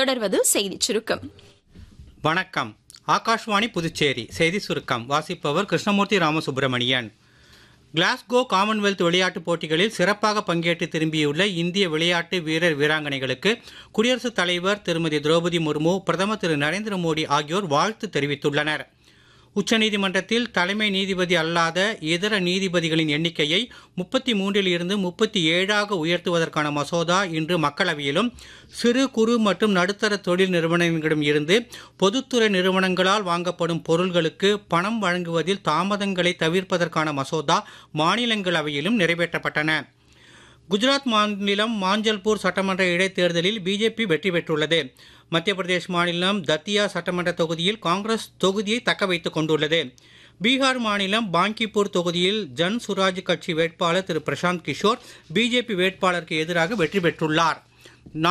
தொடர்வது செய்திச் சுருக்கம் வணக்கம் ஆகாஷ்வாணி புதுச்சேரி செய்தி சுருக்கம் வாசிப்பவர் கிருஷ்ணமூர்த்தி ராமசுப்பிரமணியன் கிளாஸ்கோ காமன்வெல்த் விளையாட்டுப் போட்டிகளில் சிறப்பாக பங்கேற்று திரும்பியுள்ள இந்திய விளையாட்டு வீரர் வீராங்கனைகளுக்கு குடியரசுத் தலைவர் திருமதி திரௌபதி முர்மு பிரதமர் திரு நரேந்திர மோடி ஆகியோர் வாழ்த்து தெரிவித்துள்ளனர் உச்சநீதிமன்றத்தில் தலைமை நீதிபதி அல்லாத இதர நீதிபதிகளின் எண்ணிக்கையை முப்பத்தி மூன்றில் இருந்து முப்பத்தி ஏழாக உயர்த்துவதற்கான மசோதா இன்று மக்களவையிலும் சிறு குறு மற்றும் நடுத்தர தொழில் நிறுவனங்களிடம் இருந்து பொதுத்துறை நிறுவனங்களால் வாங்கப்படும் பொருள்களுக்கு பணம் வழங்குவதில் தாமதங்களை தவிர்ப்பதற்கான மசோதா மாநிலங்களவையிலும் நிறைவேற்றப்பட்டன குஜராத் மாநிலம் மாஞ்சல்பூர் சட்டமன்ற இடைத்தேர்தலில் பிஜேபி வெற்றி பெற்றுள்ளது மத்திய பிரதேஷ் மாநிலம் தத்தியா சட்டமன்ற தொகுதியில் காங்கிரஸ் தொகுதியை தக்க வைத்துக் கொண்டுள்ளது பீகார் மாநிலம் பாங்கிப்பூர் தொகுதியில் ஜன் சுராஜ் கட்சி வேட்பாளர் திரு பிரசாந்த் கிஷோர் பிஜேபி வேட்பாளருக்கு எதிராக வெற்றி பெற்றுள்ளார்